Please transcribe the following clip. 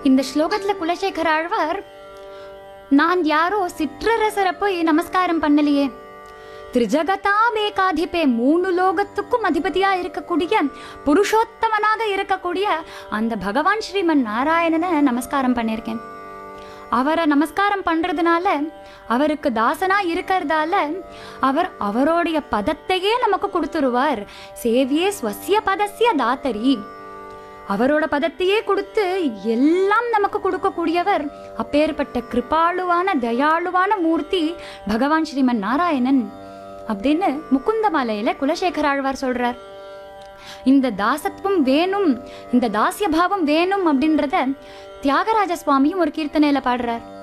இந்த ஸ்லோகத்துல குலசேகர ஆழ்வார் நான் யாரோ சிற்றரசரை போய் நமஸ்காரம் பண்ணலையே திரிஜகதாமேகாதிபே மூணு லோகத்துக்கும் அதிபதியா இருக்கக்கூடிய புருஷோத்தமனாக இருக்கக்கூடிய அந்த பகவான் ஸ்ரீமன் நாராயணனை நமஸ்காரம் பண்ணியிருக்கேன் அவரை நமஸ்காரம் பண்றதுனால அவருக்கு தாசனா இருக்கிறதால அவர் அவருடைய பதத்தையே நமக்கு கொடுத்துருவார் சேவியே ஸ்வசிய பதசிய தாத்தரி அவரோட பதத்தையே கொடுத்து எல்லாம் நமக்கு கொடுக்கக்கூடியவர் அப்பேற்பட்ட கிருபாளுவான தயாளுவான மூர்த்தி பகவான் ஸ்ரீமன் நாராயணன் அப்படின்னு முகுந்தமாலையில குலசேகர ஆழ்வார் சொல்றார் இந்த தாசத்துவம் வேணும் இந்த தாசிய பாவம் வேணும் அப்படின்றத தியாகராஜ சுவாமியும் ஒரு கீர்த்தனையில பாடுறார்